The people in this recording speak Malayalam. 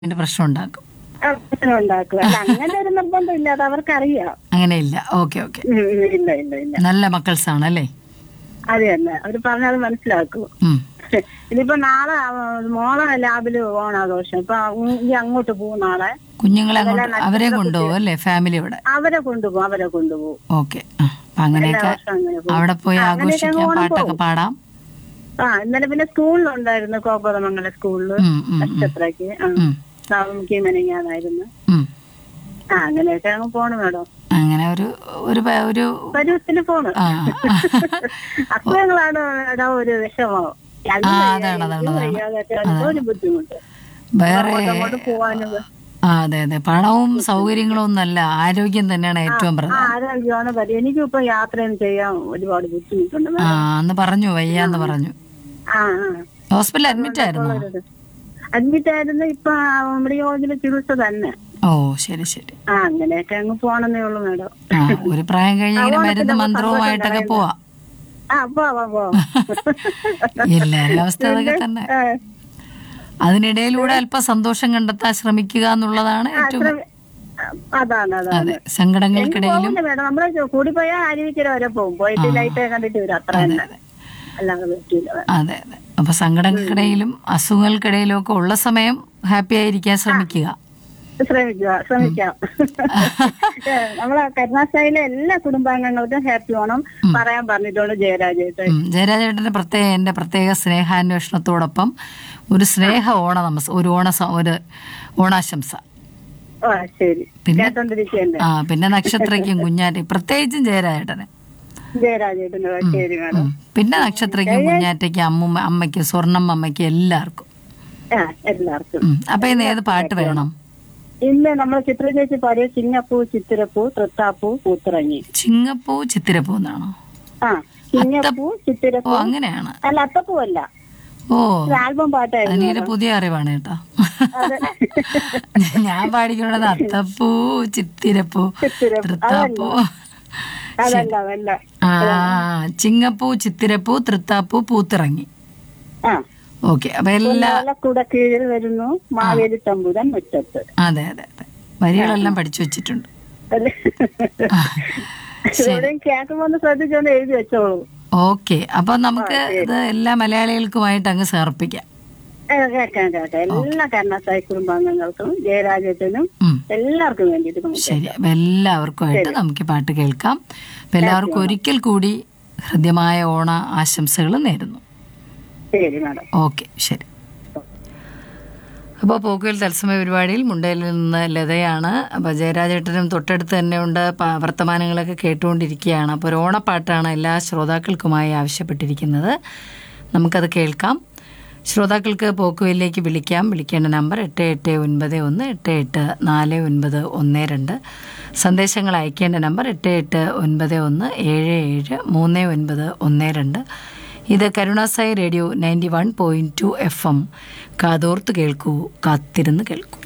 അതിന്റെ പ്രശ്നം ഉണ്ടാക്കും ആ, പ്രശ്നം ഉണ്ടാക്കും അല്ല അങ്ങനെ ഒരു നിർബന്ധം ഇല്ല അത് അവർക്കറിയാം അങ്ങനെയില്ല ഓക്കെ ഓക്കെ ഉം, ഉം, ഇല്ല ഇല്ല ഇല്ല നല്ല മക്കൾസ് ആണ് അല്ലേ അത് തന്നെ അവര് പറഞ്ഞത് മനസ്സിലാക്കും ഉം. ഇനിയിപ്പോ നാളെ അവ- മോളെ ലാബില് ഓണാഘോഷം ഇപ്പൊ ഉം ഈ അങ്ങോട്ട് പോകും നാളെ കുഞ്ഞുങ്ങളെ അങ്ങോട്ട് അവരെ കൊണ്ടുപോകും അല്ലേ ഫാമിലിയോടെ അവരെ കൊണ്ടുപോകും അവരെ കൊണ്ടുപോകും ഓക്കെ അപ്പൊ അങ്ങനെയൊക്കെ എല്ലാ വർഷവും അങ്ങനെ പോകും. അവിടെ പോയി ആ, അങ്ങനെയൊക്കെ ആഘോഷിക്കാം ഓണം പാട്ടൊക്കെ പോകും. പാടാം ആ ഇന്നലെ പിന്നെ സ്കൂളിലുണ്ടായിരുന്നു കോപ്പതമംഗല സ്കൂളില് ഉം, ഉം, ഉം. നക്ഷത്രക്ക് ആ ഉം, സാമൂഹ്യ മെനങ്ങാനായിരുന്നു ഉം. ആ അങ്ങനെയൊക്കെ അങ്ങ് പോണു മേഡം അങ്ങനെ ഒരു ഒരു പ- ഒരു പരുവത്തിന് പോണു ആ അസുഖങ്ങളാണ് മേഡം ഒരു വിഷമം അത് ആ, വയ്യ, അതാണ്, അതാണ്, ഇത് അതാണ്. വയ്യ, അതൊക്കെ എന്തോ ഒരു ബുദ്ധിമുട്ട് വേറെ അങ്ങോട്ട് അങ്ങോട്ട് പോവാനും ആ അതെ അതെ പണവും സൗകര്യങ്ങളും ഒന്നല്ല ആരോഗ്യം തന്നെയാണ് ഏറ്റവും ആ പ്രധാനം ആരോഗ്യമാണ് പരി എനിക്കും ഇപ്പൊ യാത്രയും ചെയ്യാൻ ഒരുപാട് ബുദ്ധിമുട്ടുണ്ട് ആ മേഡം. അന്ന് പറഞ്ഞു വയ്യാന്ന് പറഞ്ഞു ആ ഹോസ്പിറ്റലിൽ അഡ്മിറ്റ് ആയിരുന്നു അഡ്മിറ്റ് ആയിരുന്നു ഇപ്പൊ നമ്മുടെ യോജന ചികിത്സ തന്നെ ഓ ശരി ശരി ആ അങ്ങനെയൊക്കെ അങ്ങ് പോണെന്നേ ഉള്ളൂ മേഡം ആ ഒരു പ്രായം കഴിഞ്ഞ് ഇങ്ങനെ മരുന്ന് മന്ത്രവുമായിട്ടൊക്കെ പോവാം ആ പോവാം പോവാം എല്ലാവരുടെ അവസ്ഥ അതൊക്കെ തന്നെ ആ, അതിനിടയിലൂടെ അല്പം സന്തോഷം കണ്ടെത്താൻ ശ്രമിക്കുക എന്നുള്ളതാണ് ഏറ്റവും ശ്രമി- അതാണ് അതാണ് അതെ സങ്കടങ്ങൾക്കിടയിലും പോകുന്നില്ല മേഡം നമ്മള് കൂടി പോയാൽ അരുവിക്കര വരെ പോകും പോയിട്ട് ലൈറ്റ് കണ്ടിട്ട് വരും അത്ര തന്നെ അല്ലാതെ പറ്റില്ല അതെ അതെ അപ്പൊ സങ്കടങ്ങൾക്കിടയിലും അസുഖങ്ങൾക്കിടയിലും ഒക്കെ ഉള്ള സമയം ഹാപ്പി ആയിരിക്കാൻ ശ്രമിക്കുക ശ്രമിക്കുക ശ്രമിക്കാം ഏ, നമ്മളെ കരുണാശായിലെ എല്ലാ കുടുംബാംഗങ്ങൾക്കും ഹാപ്പി ഓണം പറയാൻ പറഞ്ഞിട്ടുണ്ട് ജയരാജേട്ട് ഉം. ജയരാജേട്ടന്റെ പ്രത്യേക എന്റെ പ്രത്യേക സ്നേഹാന്വേഷണത്തോടൊപ്പം ഒരു സ്നേഹ ഓണ നമസ് ഒരു ഓണ സ- ഒരു ഓണാശംസ ഓ ശരി പിന്നെ- കേട്ടോണ്ടിരിക്കല്ലേ ആ പിന്നെ നക്ഷത്രയ്ക്കും കുഞ്ഞാറ്റ പ്രത്യേകിച്ചും ജയരാജേട്ടന് ജയരാജേട്ടന് ശരി മാഡം ഉം. പിന്നെ നക്ഷത്രയ്ക്കും കുഞ്ഞാറ്റയ്ക്കും അമ്മുമ്മ അമ്മയ്ക്കും സ്വർണ്ണമ്മ അമ്മയ്ക്കും എല്ലാവർക്കും ആ എല്ലാവർക്കും ഉം. അപ്പൊ ഇന്ന് ഏത് പാട്ട് വേണം ഇന്ന് നമ്മൾ ചിത്ര ചേച്ചി പാടിയ ചിങ്ങപ്പൂ ചിത്തിരപ്പൂ തൃത്താപ്പൂ പൂത്തിറങ്ങി ചിങ്ങപ്പൂ ചിത്തിരപ്പൂ എന്നാണോ ആ ചിങ്ങപ്പൂ ഓ ചിത്തിരപ്പൂ അങ്ങനെയാണ് അല്ല അത്തപ്പൂ അല്ല ഓ ഒരു ആൽബം പാട്ടായിരുന്നു അതിനൊരു പുതിയ അറിവാണ് കേട്ടോ അതെ. ഞാൻ പാടിക്കുന്നത് അത്തപ്പൂ ചിത്തിരപ്പൂ ചിത്തിരപ്പൂ. തൃത്താപ്പൂ അതല്ല അതല്ല ആ ചിങ്ങപ്പൂ ചിത്തിരപ്പൂ തൃത്താപ്പൂ പൂത്തിറങ്ങി ആ ഓക്കെ അപ്പൊ എല്ലാ കുട കീഴിൽ വരുന്നു മാവേലി തമ്പുരാൻ മുറ്റത്ത് അതെ അതെ അതെ വരികളെല്ലാം പഠിച്ചു വെച്ചിട്ടുണ്ട് അല്ലേ? ഇവിടെയും കേൾക്കുമ്പോ ഒന്ന് ശ്രദ്ധിച്ചോണ്ട് എഴുതി വെച്ചോളൂ ഓക്കെ അപ്പൊ നമുക്ക് ഇത് എല്ലാ മലയാളികൾക്കുമായിട്ട് അങ്ങ് സമർപ്പിക്കാം ഏ, കേൾക്കാം കേൾക്കാം എല്ലാ കർണാസായി കുടുംബാംഗങ്ങൾക്കും ജയരാജത്തിനും ഉം. എല്ലാവർക്കും വേണ്ടിയിട്ട് നമുക്ക് ശരി അപ്പൊ എല്ലാവർക്കുമായിട്ട് നമുക്ക് ഈ പാട്ട് കേൾക്കാം അപ്പൊ എല്ലാവർക്കും ഒരിക്കൽ കൂടി ഹൃദ്യമായ ഓണ ആശംസകൾ നേരുന്നു ശരി മാഡം ഓക്കെ ശരി അപ്പോൾ പോക്കുവൽ തത്സമയ പരിപാടിയിൽ മുണ്ടയിൽ നിന്ന് ലതയാണ് അപ്പോൾ ജയരാജേട്ടനും തൊട്ടടുത്ത് തന്നെ ഉണ്ട് പ- വർത്തമാനങ്ങളൊക്കെ കേട്ടുകൊണ്ടിരിക്കുകയാണ് അപ്പോൾ ഒരു ഓണപ്പാട്ടാണ് എല്ലാ ശ്രോതാക്കൾക്കുമായി ആവശ്യപ്പെട്ടിരിക്കുന്നത് നമുക്കത് കേൾക്കാം ശ്രോതാക്കൾക്ക് പോക്കുവലിലേക്ക് വിളിക്കാം വിളിക്കേണ്ട നമ്പർ എട്ട് എട്ട് ഒൻപത് ഒന്ന് എട്ട് എട്ട് നാല് ഒൻപത് ഒന്ന് രണ്ട് സന്ദേശങ്ങൾ അയക്കേണ്ട നമ്പർ എട്ട് എട്ട് ഒൻപത് ഒന്ന് ഏഴ് ഏഴ് മൂന്ന് ഒൻപത് ഒന്ന് രണ്ട് ഇത് Karunasai radio ninety one point two F M കാതോർത്ത് കേൾക്കൂ കാത്തിരുന്ന് കേൾക്കൂ